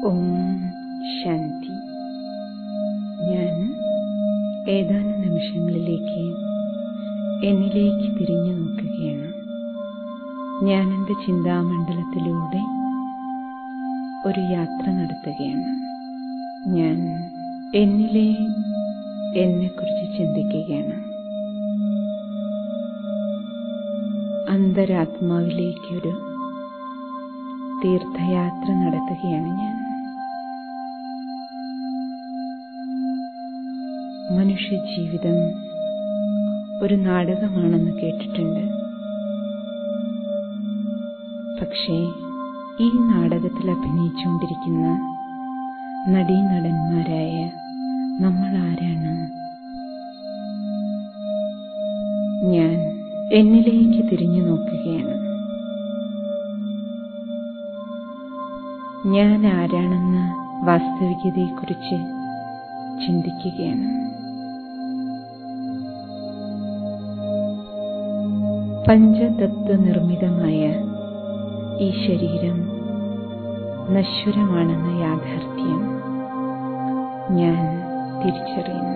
ഓം ശാന്തി ഞാൻ ഏതാനും നിമിഷങ്ങളിലേക്ക് എന്നിലേക്ക് തിരിഞ്ഞു നോക്കുകയാണ് ഞാൻ എൻ്റെ ചിന്താമണ്ഡലത്തിലൂടെ ഒരു യാത്ര നടത്തുകയാണ് ഞാൻ എന്നിലെ എന്നെക്കുറിച്ച് ചിന്തിക്കുകയാണ് അന്തരാത്മാവിലേക്കൊരു തീർത്ഥയാത്ര നടത്തുകയാണ് ഞാൻ മനുഷ്യജീവിതം ഒരു നാടകമാണെന്ന് കേട്ടിട്ടുണ്ട് പക്ഷേ ഈ നാടകത്തിൽ അഭിനയിച്ചുകൊണ്ടിരിക്കുന്ന നടീനടന്മാരായ നമ്മൾ ആരാണ് ഞാൻ എന്നിലേക്ക് തിരിഞ്ഞു നോക്കുകയാണ് ഞാൻ ആരാണെന്ന വാസ്തവികതയെക്കുറിച്ച് ചിന്തിക്കുകയാണ് പഞ്ചതത്വ നിർമ്മിതമായ ഈ ശരീരം നശ്വരമാണെന്ന യാഥാർത്ഥ്യം ഞാൻ തിരിച്ചറിയുന്നു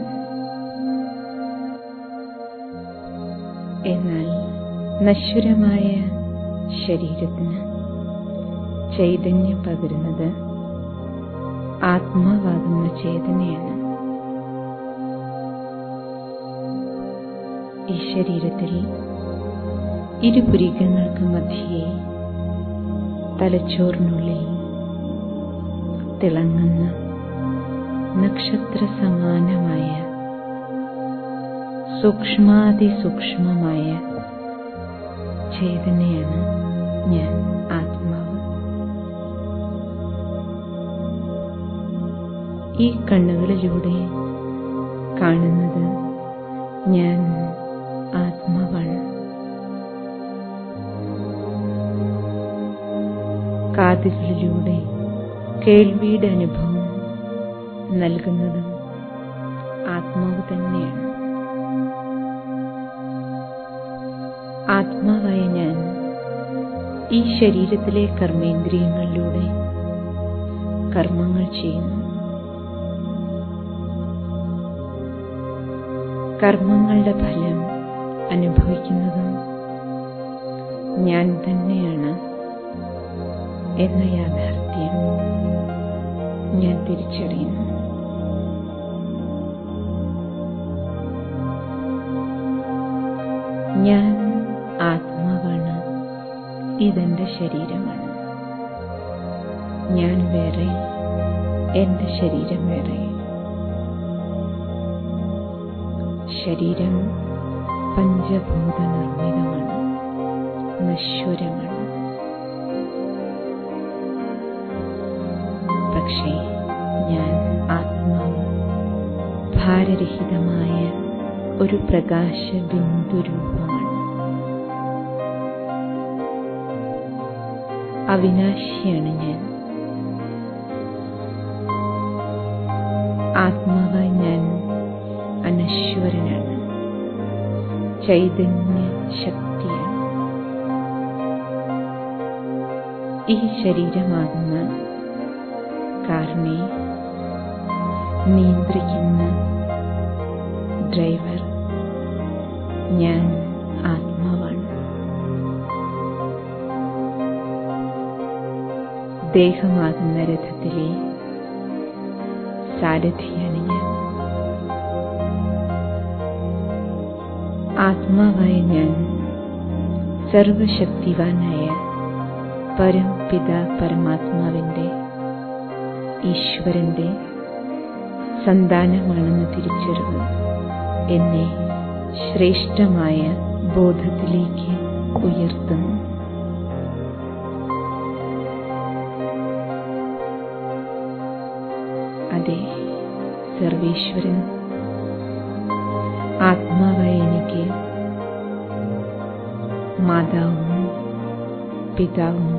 എന്നാൽ നശ്വരമായ ശരീരത്തിന് ചൈതന്യം പകരുന്നത് ആത്മാവാകുന്ന ചേതനയാണ് ഈ ശരീരത്തിൽ ഇരുപുരികങ്ങൾക്ക് മധ്യേ തലച്ചോറിനുള്ളിൽ തിളങ്ങുന്ന നക്ഷത്ര സമാനമായ സൂക്ഷ്മാതിസൂക്ഷ്മമായ ചേതനയാണ് ഞാൻ ആത്മാവ് ഈ കണ്ണുകളിലൂടെ കാണുന്നത് ഞാൻ ആത്മാവാണ് കാതുകളിലൂടെ കേൾവിയുടെ അനുഭവം നൽകുന്നതും ആത്മാവ് തന്നെയാണ് ആത്മാവായ ഞാൻ ഈ ശരീരത്തിലെ കർമ്മേന്ദ്രിയങ്ങളിലൂടെ കർമ്മങ്ങൾ ചെയ്യുന്നു കർമ്മങ്ങളുടെ ഫലം അനുഭവിക്കുന്നതും ഞാൻ തന്നെയാണ് എന്ന യാഥാർത്ഥ്യം ഞാൻ തിരിച്ചറിയുന്നു ഞാൻ ആത്മാവാണ് ഇതെന്റെ ശരീരമാണ് ഞാൻ വേറെ എന്റെ ശരീരം വേറെ ശരീരം പഞ്ചഭൂത നിർമ്മിതമാണ് നശ്വരമാണ് പക്ഷേ ഞാൻ ആത്മാവ് ഭാരരഹിതമായ ഒരു പ്രകാശ ബിന്ദു രൂപമാണ് അവിനാശിയാണ് ഞാൻ ആത്മാവായി ഞാൻ അനശ്വരനാണ് ചൈതന്യ ശക്തിയാണ് ഈ ശരീരമാകുന്ന കാറിനെ നിയന്ത്രിക്കുന്ന ഡ്രൈവർ ഞാൻ ആത്മാവാണ് ദേഹമാകുന്ന രഥത്തിലെ സാരഥിയാണ് ഞാൻ ആത്മാവായ ഞാൻ സർവശക്തിവാനായ പരംപിത പരമാത്മാവിന്റെ ഈശ്വരന്റെ സന്താനമാണെന്ന് തിരിച്ചറിവ് എന്നെ ശ്രേഷ്ഠമായ ബോധത്തിലേക്ക് ഉയർത്തുന്നു അതെ സർവേശ്വരൻ ആത്മാവായ എനിക്ക് മാതാവും പിതാവും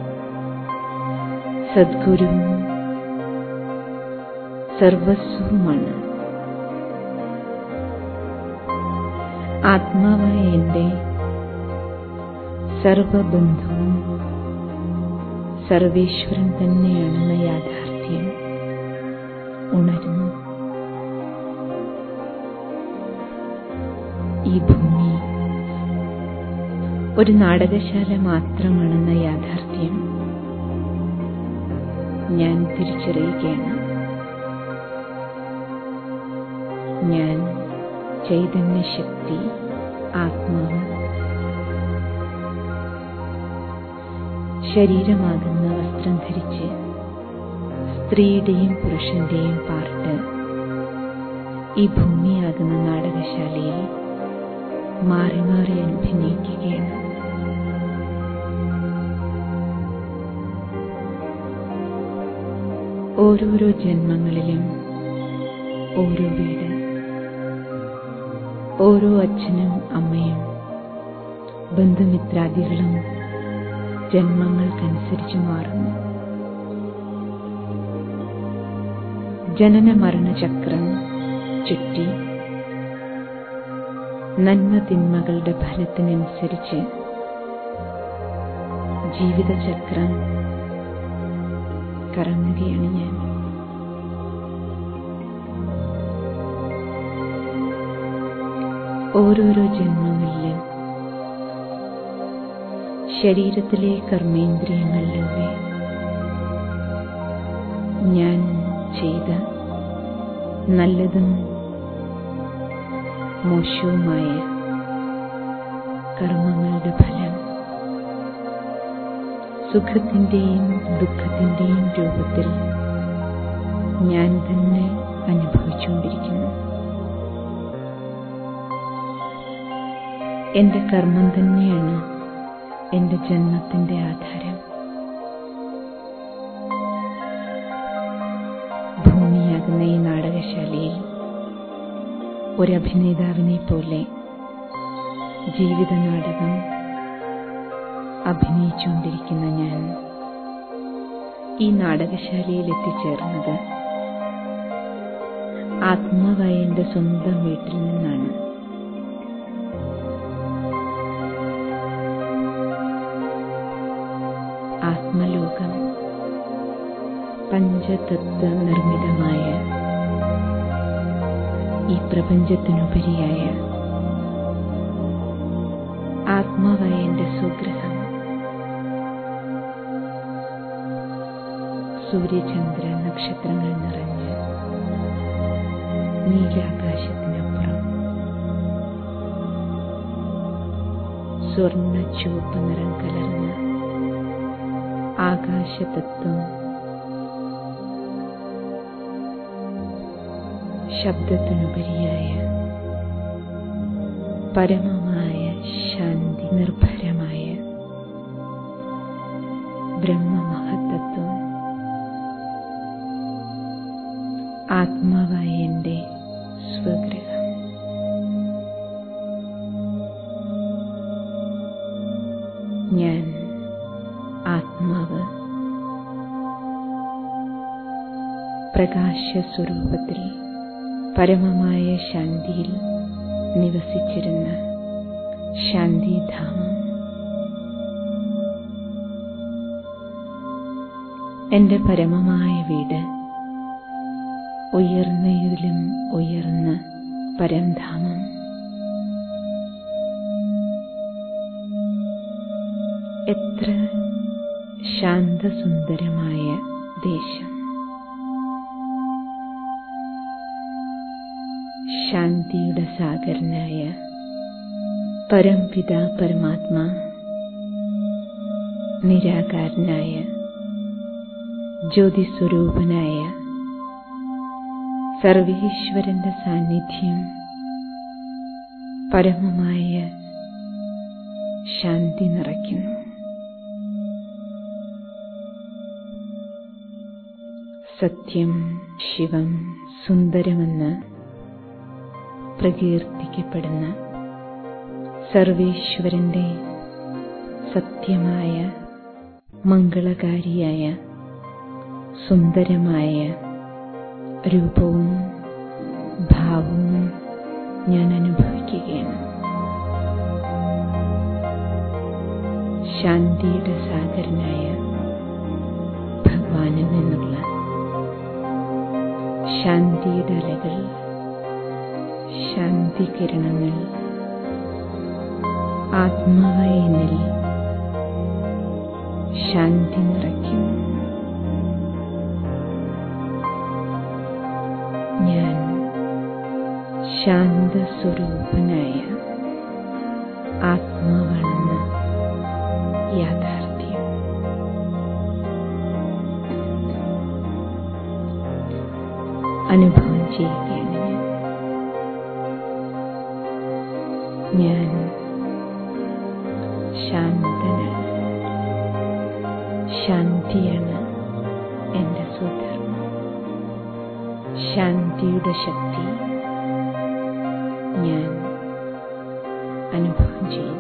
സദ്ഗുരുവും സർവസ്വവുമാണ് ആത്മാവായ എൻ്റെ സർവബന്ധവും സർവേശ്വരൻ തന്നെയാണെന്ന യാഥാർത്ഥ്യം യാഥാർത്ഥ്യം ഉണരുന്നു ഈ ഭൂമി ഒരു നാടകശാല മാത്രമാണെന്ന യാഥാർത്ഥ്യം ഞാൻ തിരിച്ചറിയുകയാണ് ഞാൻ ചൈതന്യശക്തി ആത്മാവ് ശരീരമാകുന്ന വസ്ത്രം ധരിച്ച് സ്ത്രീയുടെയും പുരുഷന്റെയും പാർട്ട് ഈ ഭൂമിയാകുന്ന നാടകശാലയിൽ മാറി മാറി അഭിനയിക്കുകയാണ് ഓരോരോ ജന്മങ്ങളിലും ഓരോ വീട് ഓരോ അച്ഛനും അമ്മയും ബന്ധുമിത്രാദികളും ജന്മങ്ങൾക്കനുസരിച്ച് മാറുന്നു ജനന മരണചക്രം ചുറ്റി നന്മ തിന്മകളുടെ ഫലത്തിനനുസരിച്ച് ജീവിതചക്രം കറങ്ങുകയാണ് ഞാൻ ഓരോരോ ജന്മങ്ങളിലും ശരീരത്തിലെ കർമ്മേന്ദ്രിയങ്ങളിലൂടെ ഞാൻ ചെയ്ത നല്ലതും മോശവുമായ കർമ്മങ്ങളുടെ ഫലം സുഖത്തിന്റെയും ദുഃഖത്തിന്റെയും രൂപത്തിൽ ഞാൻ തന്നെ അനുഭവിച്ചുകൊണ്ടിരിക്കുന്നു എന്റെ കർമ്മം തന്നെയാണ് എന്റെ ജന്മത്തിന്റെ ആധാരം ഭൂമിയാകുന്ന ഈ നാടകശാലയിൽ ഒരു അഭിനേതാവിനെ പോലെ ജീവിത നാടകം അഭിനയിച്ചുകൊണ്ടിരിക്കുന്ന ഞാൻ ഈ നാടകശാലയിൽ എത്തിച്ചേർന്നത് ആത്മാവായ എന്റെ സ്വന്തം വീട്ടിൽ നിന്നാണ് ആത്മലോകം പഞ്ചതത്വ നിർമ്മിതമായ ഈ പ്രപഞ്ചത്തിനുപരിയായ ആത്മാവായ എന്റെ സുഗ്രഹം സൂര്യചന്ദ്ര നക്ഷത്രങ്ങൾ നിറഞ്ഞ് നീലാകാശത്തിനപ്പുറം സ്വർണ്ണ ചുവപ്പ് നിറം കലർന്ന ആകാശതത്വം ശബ്ദത്തിനുപരിയായ പരമമായ ശാന്തി നിർഭരമായ ബ്രഹ്മമഹത്തത്വം ആത്മാവായ എന്റെ സ്വഗ്രഹം ഞാൻ ആത്മാവ് പ്രകാശസ്വരൂപത്തിൽ പരമമായ ശാന്തിയിൽ നിവസിച്ചിരുന്ന ശാന്തിധാമം എന്റെ പരമമായ വീട് ഉയർന്നയിലും ഉയർന്ന പരംധാമം എത്ര ശാന്തസുന്ദരമായ ദേശം ശാന്തിയുടെ സാഗരനായ പരംപിത പരമാത്മാ നിരാകാരനായ ജ്യോതിസ്വരൂപനായ സർവീശ്വരന്റെ സാന്നിധ്യം പരമമായ ശാന്തി നിറയ്ക്കുന്നു സത്യം ശിവം സുന്ദരമെന്ന് പ്രകീർത്തിക്കപ്പെടുന്ന സർവേശ്വരന്റെ സത്യമായ മംഗളകാരിയായ സുന്ദരമായ രൂപവും ഭാവവും ഞാൻ അനുഭവിക്കുകയാണ് ശാന്തിയുടെ സാഗരനായ ഭഗവാനിൽ നിന്നുള്ള ശാന്തിയുടെ അലകൾ ശാന്തി കിരണങ്ങൾ ആത്മാവായ എന്നിൽ ശാന്തി നിറയ്ക്കും ഞാൻ ശാന്തസ്വരൂപനായ ആത്മാവാണെന്ന് യാഥാർത്ഥ്യം അനുഭവം ചെയ്യുകയാണ് ഞാൻ ഞാൻ ശാന്തനാണ് ശാന്തിയാണ് എൻ്റെ സ്വധർമ്മം ശാന്തിയുടെ ശക്തി ഞാൻ അനുഭവം ചെയ്യുന്നു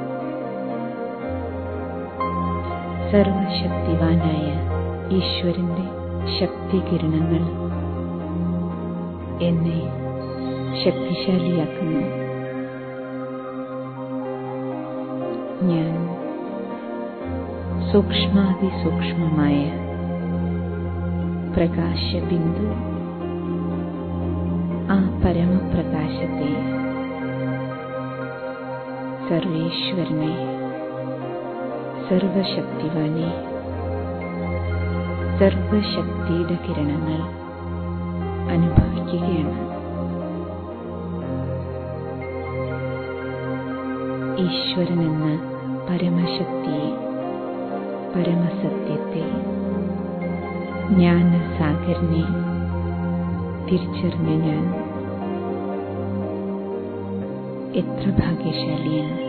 സർവശക്തിവാനായ ഈശ്വരന്റെ ശക്തി കിരണങ്ങൾ എന്നെ ശക്തിശാലിയാക്കുന്നു ഞാൻ സൂക്ഷ്മാതിസൂക്ഷ്മമായ പ്രകാശബിന്ദു ആ പരമപ്രകാശത്തെ സർവേശ്വരനെ സർവശക്തിവാനെ സർവശക്തിയുടെ കിരണങ്ങൾ അനുഭവിക്കുകയാണ് ഈശ്വരൻ എന്ന പരമശക്തിയെ പരമസത്യത്തെ ജ്ഞാനസാഗരനെ തിരിച്ചറിഞ്ഞ ഞാൻ എത്ര ഭാഗ്യശാലിയാണ്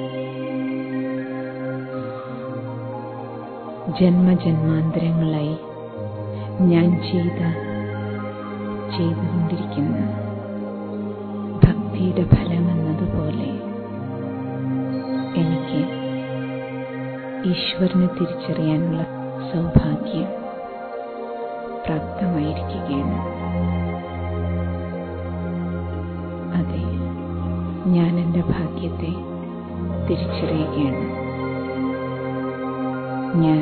ജന്മജന്മാന്തരങ്ങളായി ഞാൻ ചെയ്ത ചെയ്തുകൊണ്ടിരിക്കുന്ന ഭക്തിയുടെ ഫലമെന്നതുപോലെ എനിക്ക് ഈശ്വരനെ തിരിച്ചറിയാനുള്ള സൗഭാഗ്യം പ്രാപ്തമായിരിക്കുകയാണ് അതെ ഞാൻ എൻ്റെ ഭാഗ്യത്തെ തിരിച്ചറിയുകയാണ് ഞാൻ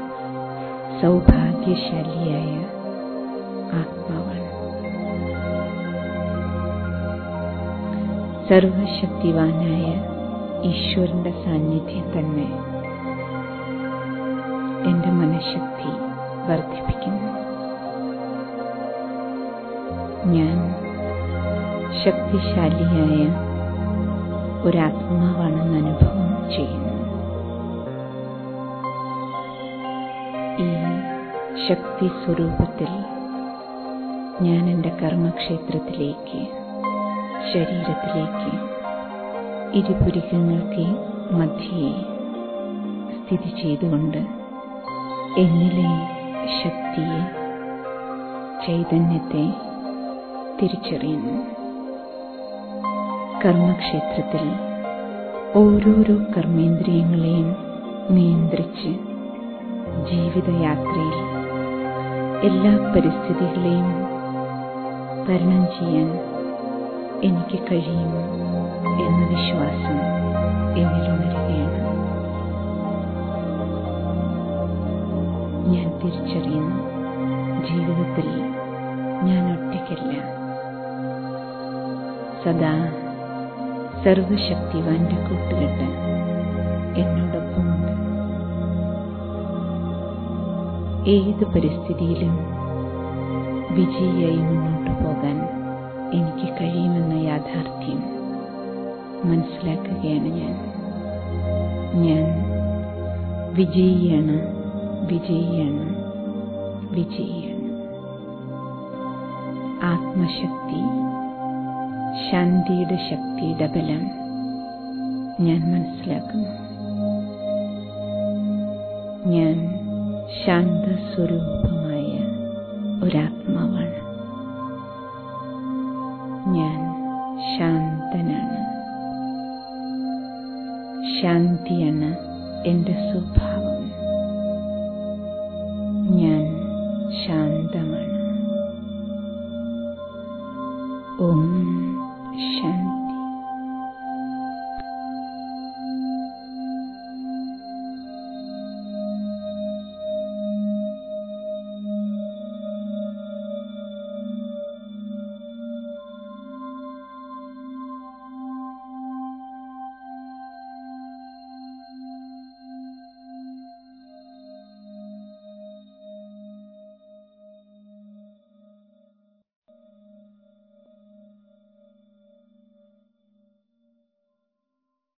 സൗഭാഗ്യശാലിയായ ആത്മാവാണ് സർവശക്തിവാനായ ഈശ്വരന്റെ സാന്നിധ്യം തന്നെ എൻ്റെ മനഃശക്തി വർദ്ധിപ്പിക്കുന്നു ഞാൻ ശക്തിശാലിയായ ഒരാത്മാവാണെന്ന് അനുഭവം ചെയ്യുന്നു ഈ ശക്തി സ്വരൂപത്തിൽ ഞാൻ എൻ്റെ കർമ്മക്ഷേത്രത്തിലേക്ക് ശരീരത്തിലേക്ക് ഇരുപുരികങ്ങൾക്ക് മധ്യേ സ്ഥിതി ചെയ്തുകൊണ്ട് എന്നിലെ ശക്തിയെ ചൈതന്യത്തെ തിരിച്ചറിയുന്നു കർമ്മക്ഷേത്രത്തിൽ ഓരോരോ കർമ്മേന്ദ്രിയങ്ങളെയും നിയന്ത്രിച്ച് ജീവിതയാത്രയിൽ എല്ലാ പരിസ്ഥിതികളെയും തരണം ചെയ്യാൻ എനിക്ക് കഴിയും എന്ന വിശ്വാസം എന്നിലുണരുകയാണ് ഞാൻ തിരിച്ചറിയുന്നു ജീവിതത്തിൽ ഞാൻ ഒറ്റയ്ക്കല്ല സദാ സർവശക്തിവാന്റെ കൂട്ടുകെട്ട് എന്നോടൊപ്പമുണ്ട് ഏത് പരിസ്ഥിതിയിലും വിജയിയായി മുന്നോട്ട് പോകാൻ എനിക്ക് കഴിയുമെന്ന യാഥാർത്ഥ്യം മനസ്സിലാക്കുകയാണ് ഞാൻ ഞാൻ വിജയിയാണ് വിജയിയാണ് വിജയിയാണ് ആത്മശക്തി ശാന്തിയുടെ ശക്തിയുടെ ബലം ഞാൻ മനസ്സിലാക്കുന്നു ഞാൻ ശാന്തസ്വരൂപമായ ഒരാത്മാവാണ് ഞാൻ ശാന്തനാണ് ശാന്തിയാണ് എൻ്റെ സ്വഭാവം